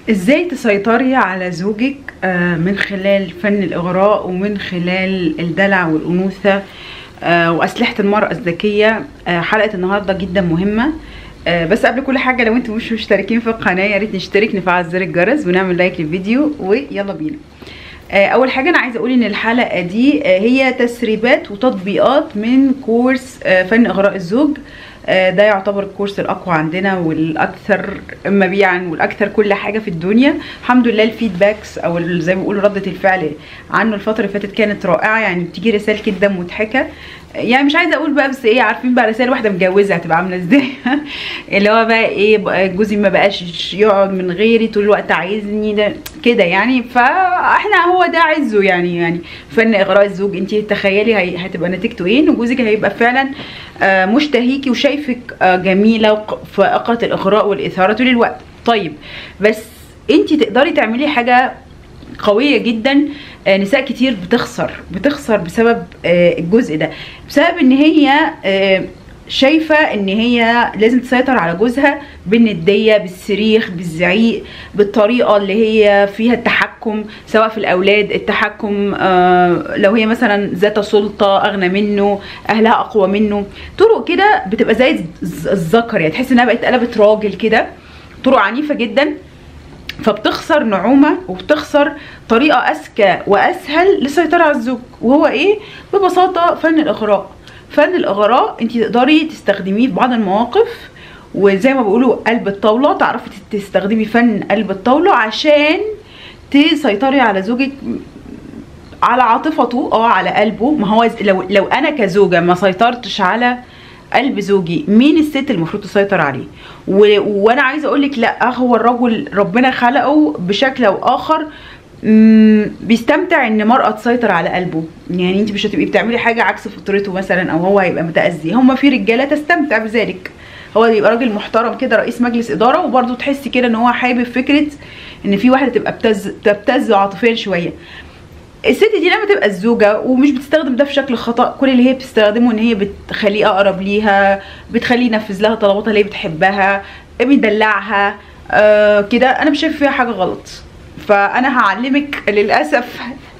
ازاي تسيطري على زوجك آه، من خلال فن الاغراء ومن خلال الدلع والانوثه آه، واسلحه المراه الذكيه آه، حلقه النهارده جدا مهمه آه، بس قبل كل حاجه لو انتم مش مشتركين في القناه يا ريت نشترك نفعل زر الجرس ونعمل لايك للفيديو ويلا بينا آه، اول حاجه انا عايزه اقول ان الحلقه دي آه، هي تسريبات وتطبيقات من كورس آه، فن اغراء الزوج آه، ده يعتبر الكورس الاقوى عندنا والاكثر مبيعا والاكثر كل حاجه في الدنيا الحمد لله الفيدباكس او ال- زي ما بيقولوا رده الفعل عنه الفتره اللي فاتت كانت رائعه يعني بتيجي رسائل كده مضحكه يعني مش عايزه اقول بقى بس ايه عارفين بقى رسائل واحده متجوزه هتبقى عامله ازاي اللي هو بقى ايه بقى جوزي ما بقاش يقعد من غيري طول الوقت عايزني ده كده يعني فاحنا هو ده عزه يعني يعني فن اغراء الزوج انت تخيلي هي- هتبقى نتيجته ايه ان جوزك هيبقى فعلا آه، مشتهيكي وشايفك آه، جميله وق- فائقه الاغراء والاثاره طول الوقت طيب بس انت تقدري تعملي حاجه قوية جدا آه، نساء كتير بتخسر بتخسر بسبب آه، الجزء ده بسبب ان هي آه، شايفة ان هي لازم تسيطر على جوزها بالندية بالصريخ بالزعيق بالطريقة اللي هي فيها التحكم سواء في الاولاد التحكم آه، لو هي مثلا ذات سلطة اغنى منه اهلها اقوى منه طرق كده بتبقى زي الز- الذكر يعني تحس انها بقت قلبت راجل كده طرق عنيفة جدا فبتخسر نعومة وبتخسر طريقة أذكى وأسهل للسيطرة على الزوج وهو إيه؟ ببساطة فن الإغراء فن الإغراء أنت تقدري تستخدميه في بعض المواقف وزي ما بيقولوا قلب الطاولة تعرفي تستخدمي فن قلب الطاولة عشان تسيطري على زوجك على عاطفته اه على قلبه ما هو لو لو انا كزوجه ما سيطرتش على قلب زوجي مين الست المفروض تسيطر عليه و... وانا عايزه اقول لك لا هو الرجل ربنا خلقه بشكل او اخر مم، بيستمتع ان مرأة تسيطر على قلبه يعني انت مش هتبقي بتعملي حاجة عكس فطرته مثلا او هو هيبقى متأذي هما في رجالة تستمتع بذلك هو يبقى راجل محترم كده رئيس مجلس اداره وبرده تحسي كده ان هو حابب فكره ان في واحده تبقى بتز تبتز عاطفيا شويه الست دي لما تبقى الزوجة ومش بتستخدم ده في شكل خطأ كل اللي هي بتستخدمه ان هي بتخليه اقرب ليها بتخليه ينفذ لها طلباتها اللي هي بتحبها بيدلعها آه كده انا مش شايفه فيها حاجة غلط فانا هعلمك للاسف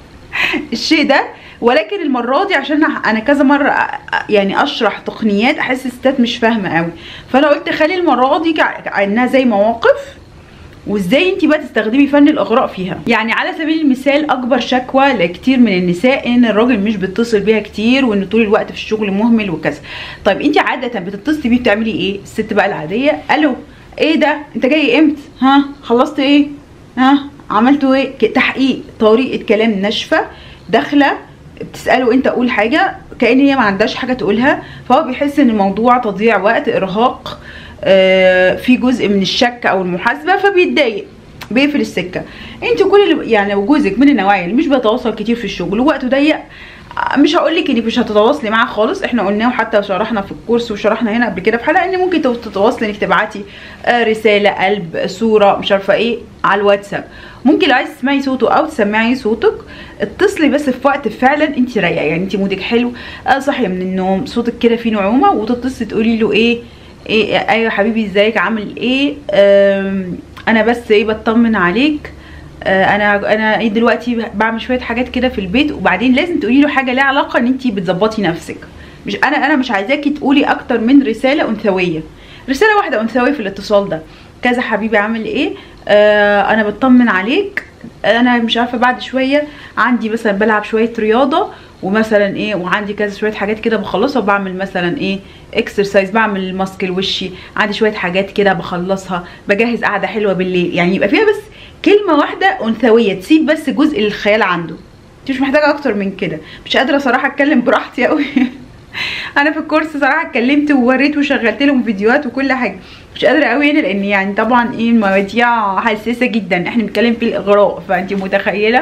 الشيء ده ولكن المره دي عشان انا كذا مره أ- أ- يعني اشرح تقنيات احس الستات مش فاهمه قوي فانا قلت خلي المره دي كع- كانها زي مواقف وازاي انت بقى تستخدمي فن الاغراء فيها يعني على سبيل المثال اكبر شكوى لكتير من النساء ان الراجل مش بيتصل بيها كتير وان طول الوقت في الشغل مهمل وكذا طيب انت عاده بتتصلي بيه بتعملي ايه الست بقى العاديه الو ايه ده انت جاي امتى ها خلصت ايه ها عملتوا ايه ك- تحقيق طريقه كلام ناشفه داخله بتساله انت قول حاجه كان هي ما عندهاش حاجه تقولها فهو بيحس ان الموضوع تضييع وقت ارهاق آه، في جزء من الشك او المحاسبه فبيتضايق بيقفل السكه انت كل اللي يعني لو جوزك من النوعيه اللي مش بيتواصل كتير في الشغل ووقته ضيق آه، مش هقول لك انك مش هتتواصلي معاه خالص احنا قلناه وحتى شرحنا في الكورس وشرحنا هنا قبل كده في حلقه ان ممكن تتواصلي انك تبعتي آه، رساله قلب صوره مش عارفه ايه على الواتساب ممكن لو عايز تسمعي صوته او تسمعي صوتك اتصلي بس في وقت فعلا انت رايقه يعني انت مودك حلو آه، صاحيه من النوم صوتك كده فيه نعومه وتتصلي تقولي له ايه ايه ايوه يا حبيبي ازيك عامل ايه آم، انا بس ايه بطمن عليك آه، انا انا ايه دلوقتي بعمل شويه حاجات كده في البيت وبعدين لازم تقولي له حاجه ليها علاقه ان انت بتظبطي نفسك مش انا انا مش عايزاكي تقولي اكتر من رساله انثويه رساله واحده انثويه في الاتصال ده كذا حبيبي عامل ايه آه انا بطمن عليك انا مش عارفه بعد شويه عندي مثلا بلعب شويه رياضه ومثلا ايه وعندي كذا شويه حاجات كده بخلصها وبعمل مثلا ايه اكسرسايز بعمل ماسك لوشي عندي شويه حاجات كده بخلصها بجهز قعده حلوه بالليل يعني يبقى فيها بس كلمه واحده انثويه تسيب بس جزء للخيال عنده انت مش محتاجه اكتر من كده مش قادره صراحه اتكلم براحتي قوي انا في الكورس صراحه اتكلمت ووريت وشغلت لهم فيديوهات وكل حاجه مش قادره قوي هنا لان يعني طبعا ايه المواضيع حساسه جدا احنا بنتكلم في الاغراء فانت متخيله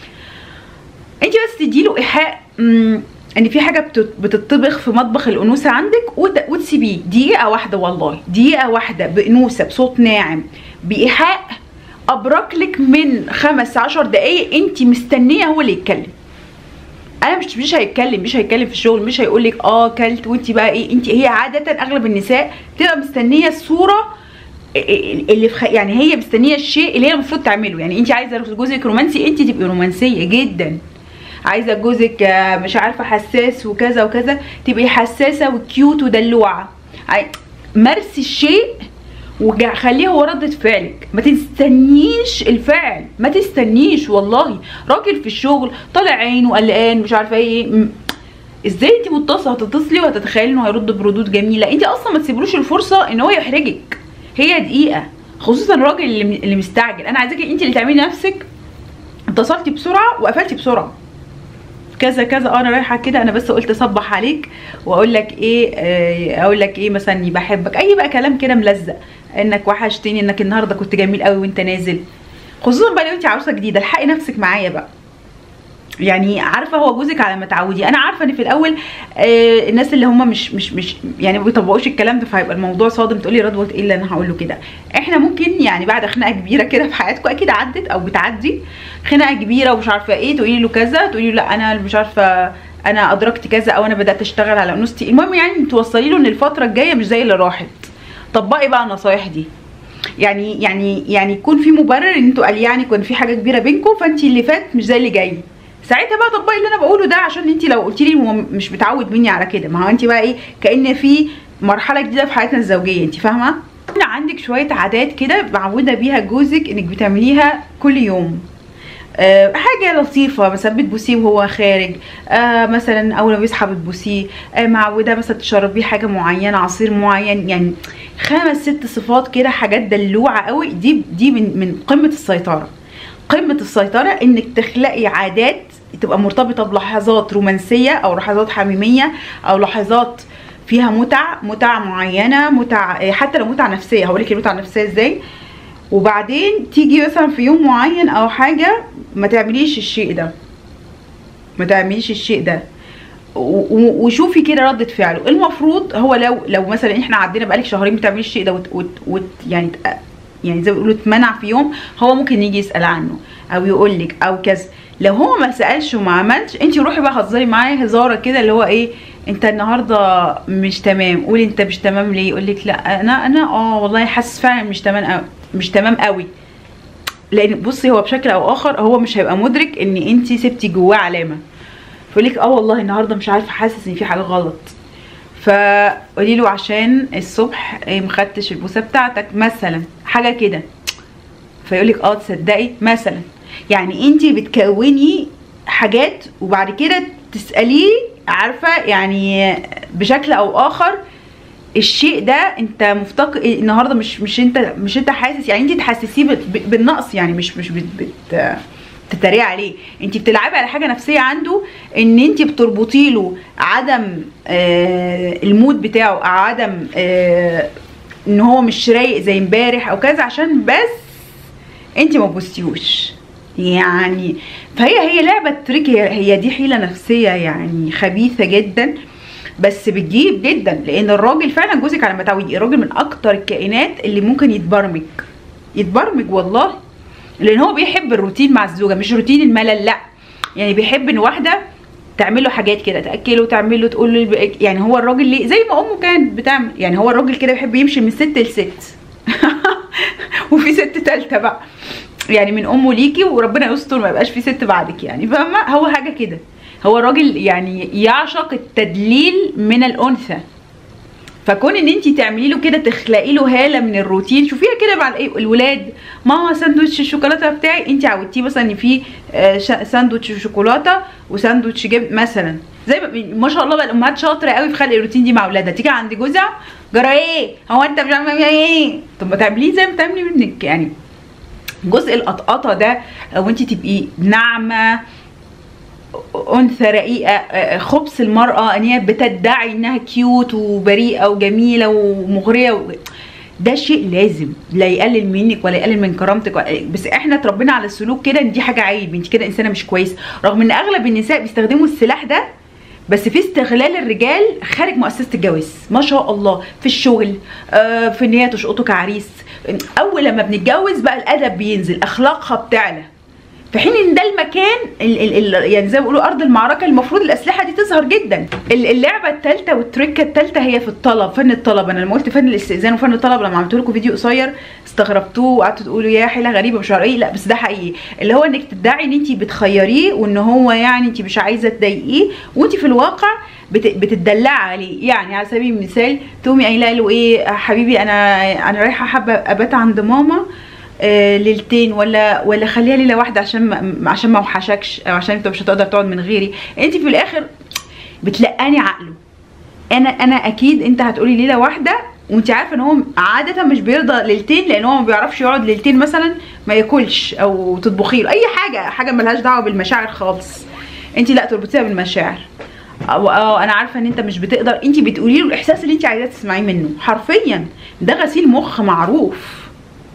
انت بس تديله ايحاء مم، ان في حاجه بتت- بتطبخ في مطبخ الانوثه عندك وت- وتسيبيه دقيقه واحده والله دقيقه واحده بانوثه بصوت ناعم بايحاء ابرك لك من خمس عشر دقايق انت مستنيه هو اللي يتكلم انا مش مش هيتكلم مش هيتكلم في الشغل مش هيقول لك اه كلت وانت بقى ايه انت هي عاده اغلب النساء بتبقى مستنيه الصوره اللي في خ... يعني هي مستنيه الشيء اللي هي المفروض تعمله يعني انت عايزه جوزك رومانسي انت تبقي رومانسيه جدا عايزه جوزك آه، مش عارفه حساس وكذا وكذا تبقي حساسه وكيوت ودلوعه عاي- مارسي الشيء وخليه هو ردة فعلك ما تستنيش الفعل ما تستنيش والله راجل في الشغل طالع عين وقلقان مش عارفه ايه م- ازاي انت متصله هتتصلي وهتتخيلي انه هيرد بردود جميله انت اصلا ما تسيبلوش الفرصه ان هو يحرجك هي دقيقه خصوصا الراجل اللي اللي مستعجل انا عايزاكي انت اللي تعملي نفسك اتصلتي بسرعه وقفلتي بسرعه كذا كذا اه انا رايحه كده انا بس قلت اصبح عليك واقول لك ايه آه، اقول لك ايه مثلا اني بحبك اي بقى كلام كده ملزق انك وحشتني انك النهارده كنت جميل قوي وانت نازل خصوصا بقى لو انت عروسه جديده الحقي نفسك معايا بقى يعني عارفه هو جوزك على ما تعودي انا عارفه ان في الاول آه الناس اللي هم مش مش مش يعني ما بيطبقوش الكلام ده فهيبقى الموضوع صادم تقولي رضوى ايه اللي انا هقول له كده احنا ممكن يعني بعد خناقه كبيره كده في حياتكم اكيد عدت او بتعدي خناقه كبيره ومش عارفه ايه تقولي له كذا تقولي له لا انا مش عارفه انا ادركت كذا او انا بدات اشتغل على انوثتي المهم يعني توصلي له ان الفتره الجايه مش زي اللي راحت طبقي بقى النصايح دي يعني يعني يعني يكون في مبرر ان انتوا قال يعني كان في حاجه كبيره بينكم فانت اللي فات مش زي اللي جاي ساعتها بقى طبقي اللي انا بقوله ده عشان انت لو قلتي لي هو مش متعود مني على كده ما هو انت بقى ايه كان في مرحله جديده في حياتنا الزوجيه انت فاهمه هنا عندك شويه عادات كده معوده بيها جوزك انك بتعمليها كل يوم آه، حاجه لطيفه مثلا بتبوسيه وهو خارج آه مثلا اول ما بيصحى بتبوسيه آه معوده مثلا تشربيه حاجه معينه عصير معين يعني خمس ست صفات كده حاجات دلوعه قوي دي دي من من قمه السيطره قمه السيطره انك تخلقي عادات تبقى مرتبطه بلحظات رومانسيه او لحظات حميميه او لحظات فيها متع متع معينه متع آه، حتى لو متع نفسيه هقول لك المتعه النفسيه ازاي وبعدين تيجي مثلا في يوم معين او حاجه ما تعمليش الشيء ده ما تعمليش الشيء ده و- و- وشوفي كده ردة فعله المفروض هو لو لو مثلا احنا عدينا بقالك شهرين بتعملي الشيء ده وت وت وت يعني تق- يعني زي ما بيقولوا اتمنع في يوم هو ممكن يجي يسال عنه او يقول لك او كذا لو هو ما سالش وما عملش انت روحي بقى هزري معاه هزاره كده اللي هو ايه انت النهارده مش تمام قولي انت مش تمام ليه يقول لك لا انا انا اه والله حاسس فعلا مش تمام أوي مش تمام قوي لان بصي هو بشكل او اخر هو مش هيبقى مدرك ان انت سبتي جواه علامه فيقول لك اه والله النهارده مش عارفه حاسس ان في حاجه غلط فقولي له عشان الصبح إيه مخدتش البوسه بتاعتك مثلا حاجه كده فيقول لك اه تصدقي مثلا يعني انت بتكوني حاجات وبعد كده تساليه عارفه يعني بشكل او اخر الشيء ده انت مفتقد النهارده مش مش انت مش انت حاسس يعني انت تحسسيه بال- ب- بالنقص يعني مش مش بت بت تتريق عليه انت بتلعبي على حاجه نفسيه عنده ان انت بتربطي له عدم آه المود بتاعه او عدم آه ان هو مش رايق زي امبارح او كذا عشان بس انت ما بوستيهوش يعني فهي هي لعبه تريك هي, هي دي حيله نفسيه يعني خبيثه جدا بس بتجيب جدا لان الراجل فعلا جوزك على ما تعودي الراجل من اكتر الكائنات اللي ممكن يتبرمج يتبرمج والله لان هو بيحب الروتين مع الزوجه مش روتين الملل لا يعني بيحب ان واحده تعمل له حاجات كده تاكله تعمل له تقول له يعني هو الراجل ليه زي ما امه كانت بتعمل يعني هو الراجل كده بيحب يمشي من ست لست وفي ست تالته بقى يعني من امه ليكي وربنا يستر ما يبقاش في ست بعدك يعني فاهمه هو حاجه كده هو الراجل يعني يعشق التدليل من الانثى فكون ان انت تعملي له كده تخلقي له هاله من الروتين شوفيها كده مع الإيه- الولاد ماما ساندوتش الشوكولاته بتاعي انت عودتيه مثلا ان في آه، شا- ساندوتش شوكولاته وساندوتش جبن مثلا زي ما, ما شاء الله بقى الامهات شاطره قوي في خلق الروتين دي مع اولادها تيجي عند جوزها جرى ايه هو انت مش عارفه ايه طب ما تعمليه زي ما بتعملي منك يعني جزء القطقطه ده او انت تبقي ناعمه انثى رقيقه آه، خبث المراه ان هي بتدعي انها كيوت وبريئه وجميله ومغريه و... ده شيء لازم لا يقلل منك ولا يقلل من كرامتك ولا- بس احنا اتربينا على السلوك كده ان دي حاجه عيب انت كده انسانه مش كويسه رغم ان اغلب النساء بيستخدموا السلاح ده بس في استغلال الرجال خارج مؤسسه الجواز ما شاء الله في الشغل آه في ان هي تشقطه كعريس اول لما بنتجوز بقى الادب بينزل اخلاقها بتعلى في حين ان ده المكان ال ال ال يعني زي ما بيقولوا ارض المعركه المفروض الاسلحه دي تظهر جدا ال- اللعبه الثالثه والتركه الثالثه هي في الطلب فن الطلب انا لما قلت فن الاستئذان وفن الطلب لما عملت لكم فيديو قصير استغربتوه وقعدتوا تقولوا يا حيله غريبه مش عارفه ايه لا بس ده حقيقي اللي هو انك تدعي ان انت بتخيريه وان هو يعني انت مش عايزه تضايقيه وانت في الواقع بت- بتدلعي عليه يعني على سبيل المثال تقومي قايله له ايه حبيبي انا انا رايحه حابه ابات عند ماما آه، ليلتين ولا ولا خليها ليله واحده عشان ما عشان ما اوحشكش او عشان انت مش هتقدر تقعد من غيري انت في الاخر بتلقاني عقله انا انا اكيد انت هتقولي ليله واحده وانت عارفه ان هو عاده مش بيرضى ليلتين لان هو ما بيعرفش يقعد ليلتين مثلا ما ياكلش او تطبخي له اي حاجه حاجه ملهاش دعوه بالمشاعر خالص انت لا تربطيها بالمشاعر او أو انا عارفه ان انت مش بتقدر انت بتقولي له الاحساس اللي انت عايزاه تسمعيه منه حرفيا ده غسيل مخ معروف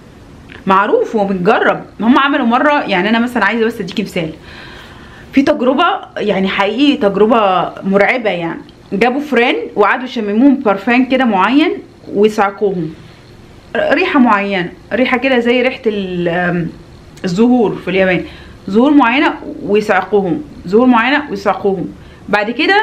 معروف وبنجرب هم عملوا مره يعني انا مثلا عايزه بس اديكي مثال في تجربه يعني حقيقي تجربه مرعبه يعني جابوا فران وقعدوا يشمموهم بارفان كده معين ويصعقوهم ريحه معينه ريحه كده زي ريحه ال- آم، الزهور في اليابان زهور معينه ويصعقوهم زهور معينه ويصعقوهم بعد كده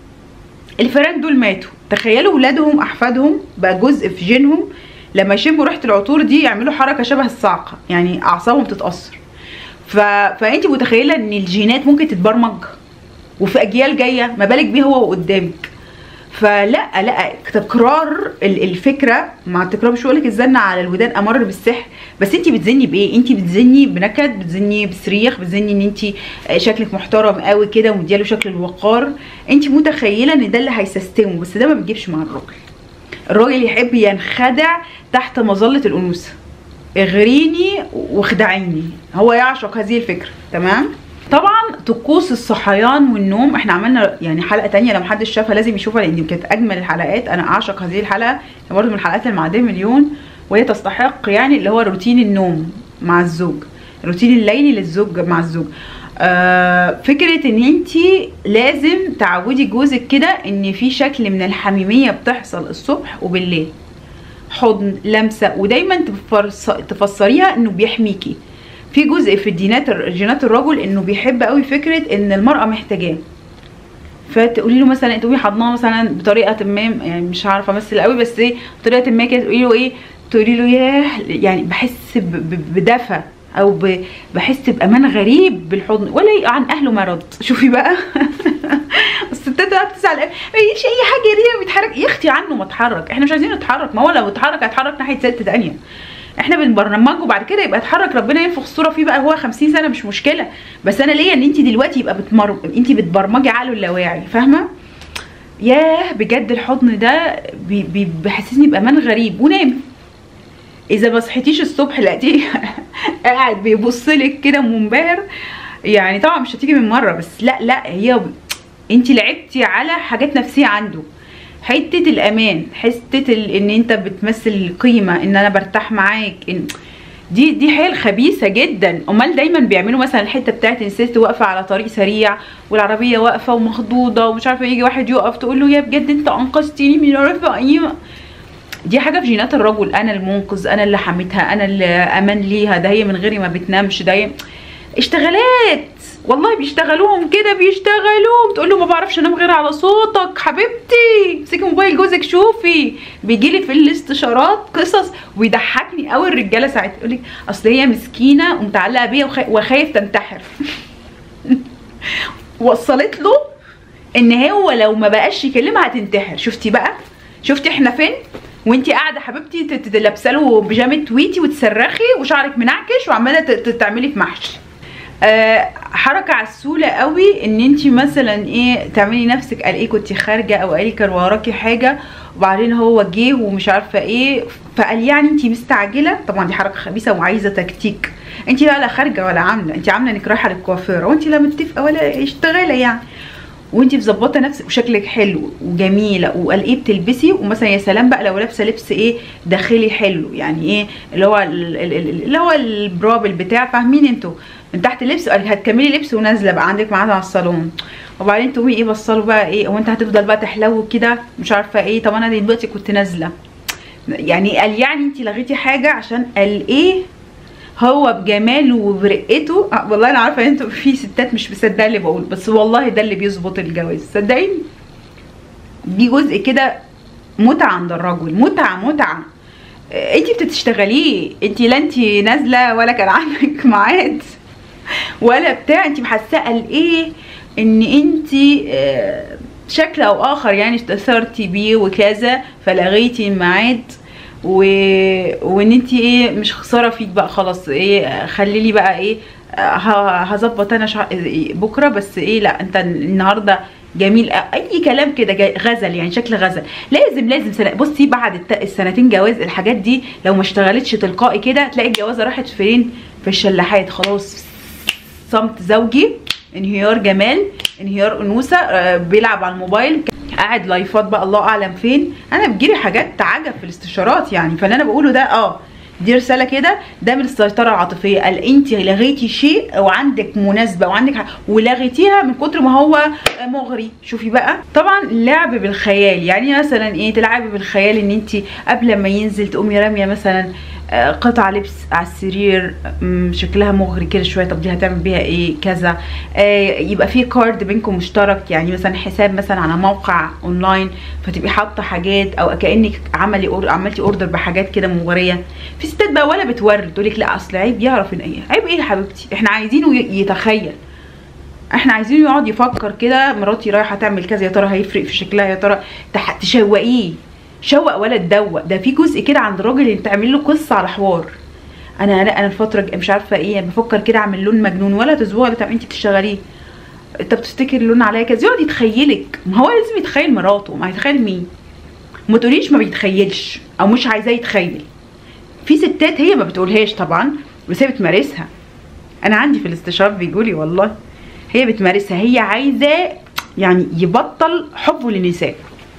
الفئران دول ماتوا تخيلوا ولادهم احفادهم بقى جزء في جينهم لما يشموا ريحه العطور دي يعملوا حركه شبه الصعقه يعني اعصابهم تتاثر ف... فانت متخيله ان الجينات ممكن تتبرمج وفي اجيال جايه ما بالك بيه هو وقدامك فلا لا تكرار ال- الفكره مع التكرار مش بقول لك الزن على الودان امر بالسحر بس انت بتزني بايه انت بتزني بنكد بتزني بصريخ بتزني ان انت شكلك محترم قوي كده ومدياله شكل الوقار انت متخيله ان ده اللي هيسستمه بس ده ما بتجيبش مع الراجل الراجل يحب ينخدع تحت مظله الانوثه اغريني واخدعيني هو يعشق هذه الفكره تمام طبعا طقوس الصحيان والنوم احنا عملنا يعني حلقه تانية لو محدش شافها لازم يشوفها لان دي كانت اجمل الحلقات انا اعشق هذه الحلقه هي برضه من الحلقات المعديه مليون وهي تستحق يعني اللي هو روتين النوم مع الزوج الروتين الليلي للزوج مع الزوج آه فكره ان انت لازم تعودي جوزك كده ان في شكل من الحميميه بتحصل الصبح وبالليل حضن لمسه ودايما تفرص- تفسريها انه بيحميكي في جزء في الدينات جينات الرجل انه بيحب قوي فكره ان المراه محتاجاه فتقولي له مثلا تقومي حضناه مثلا بطريقه ما يعني مش عارفه امثل قوي بس ايه بطريقه ما كده تقولي له ايه تقولي له ياه يعني بحس ب- ب- بدفى او ب- بحس بامان غريب بالحضن ولا عن اهله ما رد شوفي بقى الستات بقى بتزعل قوي مفيش اي حاجه ليه بيتحرك يا اختي عنه ما اتحرك احنا مش عايزين نتحرك ما هو لو اتحرك هيتحرك ناحيه ست تانية احنا بنبرمجه بعد كده يبقى اتحرك ربنا ينفخ الصوره فيه بقى هو 50 سنه مش مشكله بس انا ليا ان انت دلوقتي يبقى بتمر انت بتبرمجي عقله اللاواعي فاهمه ياه بجد الحضن ده بي... بي... بيحسسني بامان غريب ونام اذا ما صحيتيش الصبح لقيتيه قاعد بيبص لك كده منبهر يعني طبعا مش هتيجي من مره بس لا لا هي انت لعبتي على حاجات نفسيه عنده حته الامان حته ال... ان انت بتمثل قيمه ان انا برتاح معاك إن... دي دي حيل خبيثه جدا امال دايما بيعملوا مثلا الحته بتاعت ان الست واقفه على طريق سريع والعربيه واقفه ومخضوضه ومش عارفه يجي واحد يقف تقول له يا بجد انت انقذتيني من عارفه ايه دي حاجه في جينات الرجل انا المنقذ انا اللي حميتها انا اللي امان ليها ده هي من غيري ما بتنامش ده هي اشتغالات والله بيشتغلوهم كده بيشتغلوهم تقول له ما بعرفش انام غير على صوتك حبيبتي امسكي موبايل جوزك شوفي بيجي لي في الاستشارات قصص ويضحكني قوي الرجاله ساعات يقول لك اصل هي مسكينه ومتعلقه بيا وخ... وخايف تنتحر وصلت له ان هو لو ما بقاش يكلمها هتنتحر شفتي بقى شفتي احنا فين وانتي قاعده حبيبتي تت- تت- لابسه له بيجامه تويتي وتصرخي وشعرك منعكش وعماله ت- ت- تعملي في محشي آه، حركه عسوله قوي ان انت مثلا ايه تعملي نفسك قال ايه كنت خارجه او قال كان وراكي حاجه وبعدين هو جه ومش عارفه ايه فقال يعني انت مستعجله طبعا دي حركه خبيثه وعايزه تكتيك انت لا لا خارجه ولا عامله انت عامله انك رايحه للكوافيره وانت لا متفقه ولا اشتغاله يعني وانت مظبطه نفسك وشكلك حلو وجميله وقال ايه بتلبسي ومثلا يا سلام بقى لو لابسه لبس ايه داخلي حلو يعني ايه اللي هو ال- ال- ال- اللي هو البراب البتاع فاهمين انتوا من تحت اللبس قال هتكملي لبس ونازله بقى عندك ميعاد على الصالون وبعدين تقومي ايه بصلوا بقى ايه هو انت هتفضل بقى تحلو كده مش عارفه ايه طب انا دلوقتي كنت نازله يعني قال يعني انت لغيتي حاجه عشان قال ايه هو بجماله وبرقته آه، والله انا عارفه ان انتوا في ستات مش مصدقه اللي بقول بس والله ده اللي بيظبط الجواز صدقيني دي جزء كده متعه عند الرجل متعه متعه انت بتشتغليه انت لا انت نازله ولا كان عندك ميعاد ولا بتاع انت محساه قال ايه ان انت آه، شكل او اخر يعني استثرتي بيه وكذا فلغيتي الميعاد و... وان انت ايه مش خساره فيك بقى خلاص ايه خلي لي بقى ايه ه- هظبط انا شع... بكره بس ايه لا انت النهارده جميل اي كلام كده جاي- غزل يعني شكل غزل لازم لازم سنة بصي بعد الت- السنتين جواز الحاجات دي لو ما اشتغلتش تلقائي كده تلاقي الجوازه راحت فين في الشلاحات خلاص صمت زوجي انهيار جمال انهيار انوثه آه، بيلعب على الموبايل قاعد لايفات بقى الله اعلم فين انا بتجيلي حاجات تعجب في الاستشارات يعني فاللي انا بقوله ده اه دي رساله كده ده من السيطره العاطفيه قال انت لغيتي شيء وعندك مناسبه وعندك ح- ولغيتيها من كتر ما هو مغري شوفي بقى طبعا لعب بالخيال يعني مثلا ايه تلعبي بالخيال ان انت قبل ما ينزل تقومي راميه مثلا آه، قطع لبس على السرير مم، شكلها مغري كده شويه طب دي هتعمل بيها ايه كذا آه، يبقى في كارد بينكم مشترك يعني مثلا حساب مثلا على موقع اونلاين فتبقي حاطه حاجات او كانك عملي أور... عملتي اوردر بحاجات كده مغريه في ستات بقى ولا بتورد تقول لك لا اصل عيب يعرف ان ايه عيب ايه يا حبيبتي احنا عايزينه ي- يتخيل احنا عايزينه يقعد يفكر كده مراتي رايحه تعمل كذا يا ترى هيفرق في شكلها يا ترى تح- تشوقيه شوق ولا تدوق ده في جزء كده عند الراجل اللي تعمل له قصه على حوار انا لا انا الفتره الج- مش عارفه ايه أنا بفكر كده اعمل لون مجنون ولا تزوق ولا تعمل انت بتشتغليه انت بتفتكر اللون عليا كذا يقعد يتخيلك ما هو لازم يتخيل مراته ما هيتخيل مين ما تقوليش ما بيتخيلش او مش عايزاه يتخيل في ستات هي ما بتقولهاش طبعا بس هي بتمارسها انا عندي في الاستشارات بيقولي والله هي بتمارسها هي عايزه يعني يبطل حبه للنساء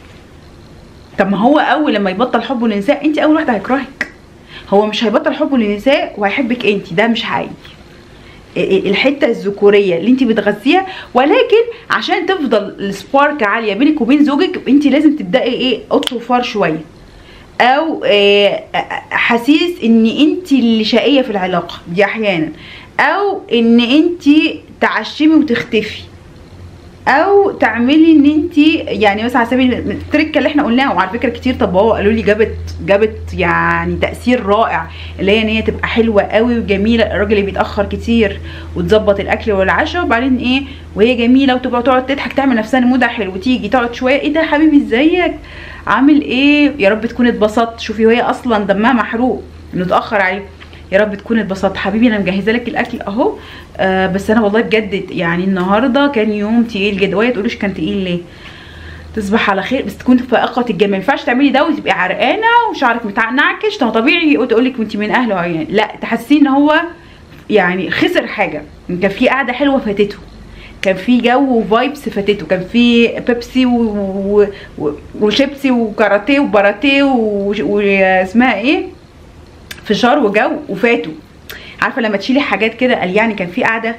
طب ما هو اول لما يبطل حبه للنساء انت اول واحده هيكرهك هو مش هيبطل حبه للنساء وهيحبك انت ده مش حقيقي الحته الذكوريه اللي انت بتغذيها ولكن عشان تفضل السبارك عاليه بينك وبين زوجك انت لازم تبداي ايه قط وفار شويه او آه، حسيس ان انت اللي شقيه في العلاقه دي احيانا او ان انت تعشمي وتختفي او تعملي ان انت يعني مثلا على سبيل التركه اللي احنا قلناها وعلى فكره كتير طبقوها قالوا لي جابت جابت يعني تاثير رائع اللي هي ان هي تبقى حلوه قوي وجميله الراجل اللي بيتاخر كتير وتظبط الاكل والعشاء وبعدين ايه وهي جميله وتبقى تقعد تضحك تعمل نفسها مودها حلو وتيجي تقعد شويه ايه ده يا حبيبي ازيك عامل ايه يا رب تكون اتبسطت شوفي وهي اصلا دمها محروق انه اتاخر عليه يا رب تكون اتبسطت حبيبي انا مجهزه لك الاكل اهو آه بس انا والله بجد يعني النهارده كان يوم تقيل جدا وهي تقولوش كان تقيل ليه تصبح على خير بس تكون فائقه الجمال ما ينفعش تعملي ده وتبقي عرقانه وشعرك متنعكش طب طبيعي تقول لك وانت من اهله عيان لا تحسيه ان هو يعني خسر حاجه كان في قعده حلوه فاتته كان في جو وفايبس فاتته كان في بيبسي و... و... و... وشيبسي وكاراتيه وباراتيه و- واسمها ايه فشار وجو وفاتوا عارفه لما تشيلي حاجات كده قال يعني كان في قعده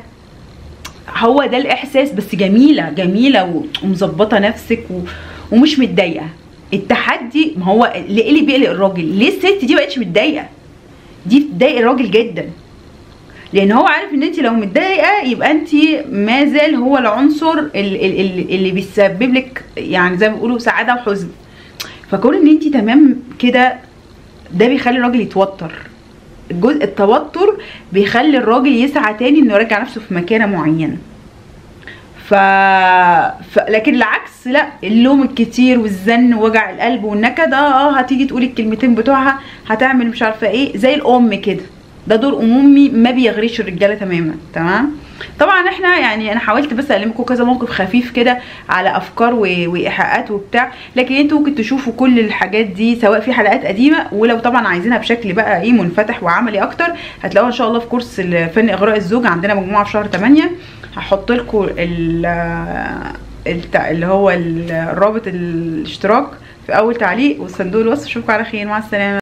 هو ده الاحساس بس جميله جميله و- ومظبطه نفسك و... ومش متضايقه التحدي ما هو ليه اللي بيقلق الراجل ليه الست دي بقتش متضايقه دي بتضايق الراجل جدا لان هو عارف ان انت لو متضايقه يبقى انت ما زال هو العنصر ال- ال- ال- اللي بيسبب لك يعني زي ما بيقولوا سعاده وحزن فكون ان انت تمام كده ده بيخلي الراجل يتوتر الجزء التوتر بيخلي الراجل يسعى تاني انه يرجع نفسه في مكانه معينه ف... ف... لكن العكس لا اللوم الكتير والزن ووجع القلب والنكد اه اه هتيجي تقولي الكلمتين بتوعها هتعمل مش عارفه ايه زي الام كده ده دور امومي ما بيغريش الرجاله تماما تمام طبعا احنا يعني انا حاولت بس اعلمكم كذا موقف خفيف كده على افكار و- وايحاءات وبتاع لكن انتوا ممكن تشوفوا كل الحاجات دي سواء في حلقات قديمه ولو طبعا عايزينها بشكل بقى ايه منفتح وعملي اكتر هتلاقوها ان شاء الله في كورس ال- فن اغراء الزوج عندنا مجموعه في شهر 8 هحط لكم اللي هو ال- رابط الاشتراك في اول تعليق وصندوق الوصف اشوفكم على خير مع السلامه